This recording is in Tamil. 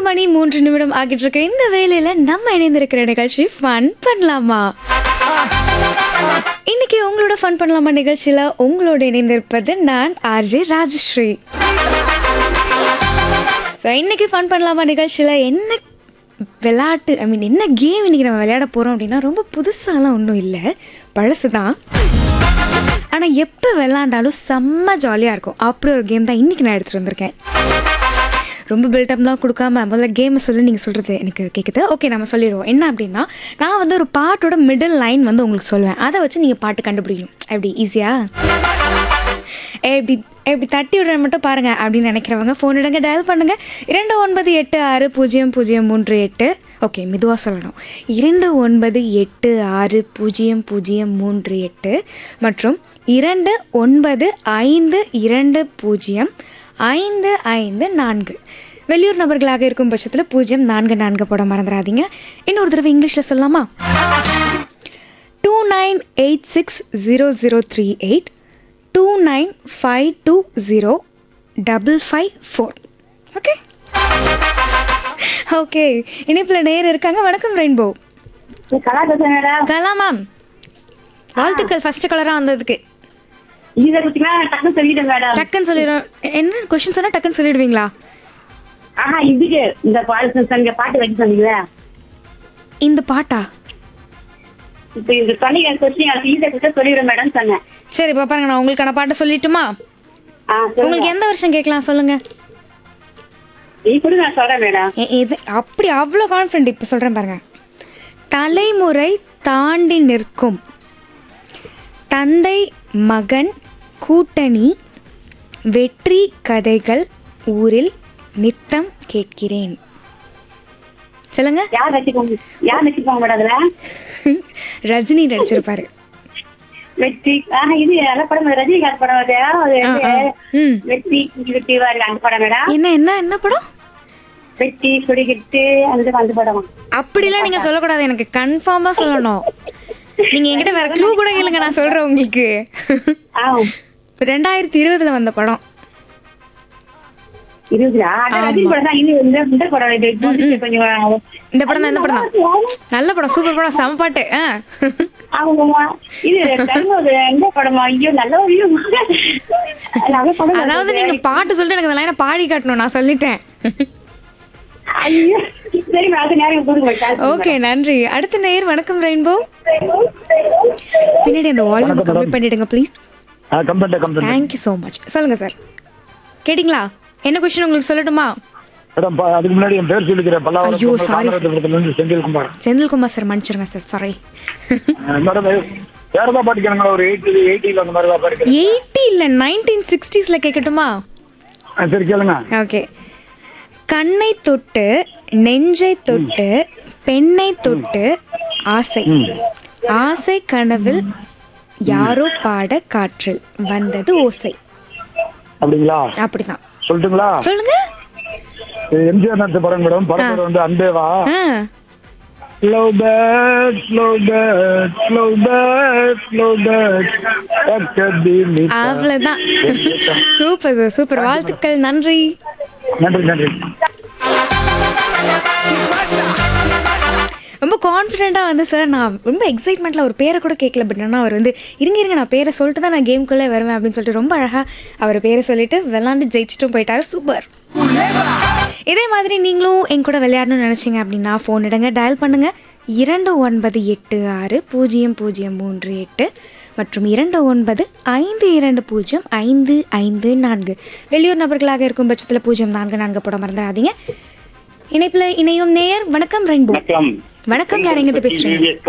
மணி மூன்று நிமிடம் ஆகிட்டு இருக்க இந்த வேலையில நம்ம இணைந்திருக்கிற நிகழ்ச்சி ஃபன் பண்ணலாமா இன்னைக்கு உங்களோட ஃபன் பண்ணலாமா நிகழ்ச்சியில உங்களோட இணைந்திருப்பது நான் ஆர்ஜே ராஜஸ்ரீ ஸோ இன்னைக்கு ஃபன் பண்ணலாமா நிகழ்ச்சியில என்ன விளையாட்டு ஐ மீன் என்ன கேம் இன்னைக்கு நம்ம விளையாட போறோம் அப்படின்னா ரொம்ப புதுசாலாம் ஒன்றும் இல்லை பழசு தான் ஆனால் எப்போ விளாண்டாலும் செம்ம ஜாலியாக இருக்கும் அப்படி ஒரு கேம் தான் இன்றைக்கி நான் எடுத்துகிட்டு வந்திருக்கேன் ரொம்ப பில்டப்லாம் கொடுக்காம முதல்ல கேமை சொல்லி நீங்கள் சொல்கிறது எனக்கு கேட்குது ஓகே நம்ம சொல்லிடுவோம் என்ன அப்படின்னா நான் வந்து ஒரு பாட்டோட மிடில் லைன் வந்து உங்களுக்கு சொல்லுவேன் அதை வச்சு நீங்கள் பாட்டு கண்டுபிடிக்கணும் எப்படி ஈஸியாக எப்படி எப்படி தட்டி விடுற மட்டும் பாருங்க அப்படின்னு நினைக்கிறவங்க ஃபோன் எடுங்க டயல் பண்ணுங்க இரண்டு ஒன்பது எட்டு ஆறு பூஜ்ஜியம் பூஜ்ஜியம் மூன்று எட்டு ஓகே மெதுவாக சொல்லணும் இரண்டு ஒன்பது எட்டு ஆறு பூஜ்ஜியம் பூஜ்ஜியம் மூன்று எட்டு மற்றும் இரண்டு ஒன்பது ஐந்து இரண்டு பூஜ்ஜியம் ஐந்து ஐந்து நான்கு வெளியூர் நபர்களாக இருக்கும் பட்சத்தில் பூஜ்ஜியம் நான்கு நான்கு போட மறந்துடாதீங்க இன்னொரு தடவை இங்கிலீஷில் சொல்லலாமா two nine eight six zero zero three eight two nine five two zero double five four okay okay இணைப்பில் நேர் இருக்காங்க வணக்கம் ரெயின்போ கலா பேசுறேன் மேடம் கலா மேம் வாழ்த்துக்கள் ஃபர்ஸ்ட் கலராக வந்ததுக்கு இதை குத்திங்களா டக்குன்னு சொல்லிட்டேன் மேடம் டக்குன்னு சொல்லிடுறோம் என்ன கொஷின் சொன்னால் டக்குன்னு சொல்லிடுவீங்களா ஆஹா இதுக்கு இந்த பாட்டு சொன்னீங்க பாட்டு வைக்க சொன்னீங்களே இந்த பாட்டா இப்ப இந்த சொன்னீங்க கொஸ்டின் அது ஈஸியா கொடுத்தா சொல்லிடுறேன் மேடம் சொன்னேன் சரி இப்போ பாருங்க நான் உங்களுக்கான பாட்டை சொல்லட்டுமா ஆ உங்களுக்கு சொல்லுங்க எந்த வருஷம் கேட்கலாம் சொல்லுங்க நீ கூட நான் சொல்றேன் மேடம் எ- இது அப்படி அவ்வளோ கான்ஃபிடென்ட் இப்போ சொல்கிறேன் பாருங்க தலைமுறை தாண்டி நிற்கும் தந்தை மகன் கூட்டணி வெற்றி கதைகள் ஊரில் நித்தம் கேட்கிறேன் சொல்லுங்க யார் வச்சுக்கோங்க யார் வச்சுக்கோங்க மேடம் அதுல ரஜினி நடிச்சிருப்பாரு வெற்றி ஆஹா இது நல்ல படம் ரஜினிகாந்த் படம் அது அது ஆ, வந்து ஆ. ம். வெற்றி வெற்றி வாரி அந்த படம் மேடம் என்ன என்ன என்ன படம் வெற்றி சுடிகிட்டு அந்த அந்த படம் அப்படிலாம் நீங்க சொல்லக்கூடாது எனக்கு கன்ஃபார்மா சொல்லணும் நீங்க என்கிட்ட வேற க்ளூ கூட கேளுங்க நான் சொல்றேன் உங்களுக்கு ஆ ரெண்டாயிரத்தி இருபதுல வந்த படம் இருபதுல ஆ, ரஜினி படம் தான் இது இந்த இந்த படம் இது இது வந்து கொஞ்சம் இந்த படம் தான் இந்த படம் தான் நல்ல படம் சூப்பர் படம் செம பாட்டு ஆ. ஆமாம்மா இது தரும்போது எந்த படமா ஐயோ நல்ல ஒரு ஐயோ. நல்ல படம் அதாவது நீங்க பாட்டு சொல்லிட்டு எனக்கு இந்த லைனை பாடி காட்டணும் நான் சொல்லிட்டேன் ஐயோ சரி அது நேரம் கொடுங்க ஓகே நன்றி அடுத்த நேர் வணக்கம் ரெயின்போ பின்னாடி அந்த வால்யூம் கம்மி பண்ணிடுங்க ப்ளீஸ் ஆ company company thank you so much சொல்லுங்க சார் கேட்டிங்களா என்ன கொஸ்டின் உங்களுக்கு சொல்லட்டுமா மேடம் ப- அதுக்கு முன்னாடி என் பேர் சொல்லிக்கிறேன் ஐயோ, பல்லாவரம் sorry, காமராஜபுரத்துலேருந்து செந்தில்குமார் செந்தில்குமார் சார் மன்னிச்சிருங்க சார் சாரி ஆ, மேடம் வேற ஏதாவது பாட்டு கேளுங்களா ஒரு எயிட்டி எயிட்டியில் அந்த மாதிரி தான் பாட்டு கேளுங்க. எயிட்டி இல்லை நைன்டீன் சிக்ஸ்டீஸில் கேட்கட்டுமா ஆ சரி கேளுங்க ஓகே கண்ணை தொட்டு நெஞ்சை தொட்டு பெண்ணை தொட்டு ஆசை ஆசை கனவில் யாரோ பாட காற்றில் வந்தது ஓசை அப்படிங்களா அப்படிதான் சொல்லட்டுங்களா சொல்லுங்க இது எம்ஜிஆர் நடிச்ச படம் மேடம் படம் பேர் வந்து அன்பேவா ஆ slow bad slow bad slow bad slow bad அவ்வளோதான் சூப்பர் சார் சூப்பர் வாழ்த்துக்கள் நன்றி நன்றி நன்றி ரொம்ப கான்ஃபிடென்ட்டாக வந்து சார் நான் ரொம்ப எக்ஸைட்மெண்ட்டில் ஒரு பேரை கூட கேட்கல பட் ஆனால் அவர் வந்து இருங்க இருங்க நான் பேரை சொல்லிட்டு தான் நான் கேம்குள்ளே வருவேன் அப்படின்னு சொல்லிட்டு ரொம்ப அழகாக அவர் பேரை சொல்லிட்டு விளாண்டு ஜெயிச்சிட்டும் போயிட்டாரு சூப்பர் இதே மாதிரி நீங்களும் என் கூட விளையாடணும்னு நினச்சிங்க அப்படின்னா ஃபோன் எடுங்க டயல் பண்ணுங்கள் இரண்டு ஒன்பது எட்டு ஆறு பூஜ்ஜியம் பூஜ்ஜியம் மூன்று எட்டு மற்றும் இரண்டு ஒன்பது ஐந்து இரண்டு பூஜ்ஜியம் ஐந்து ஐந்து நான்கு வெளியூர் நபர்களாக இருக்கும் பட்சத்தில் பூஜ்ஜியம் நான்கு நான்கு போட மறந்துடாதீங்க இணைப்பில் இணையும் நேயர் வணக்கம் ரெயின்போ வணக்கம் வணக்கம் யார் எங்கிட்ட பேசுறீங்க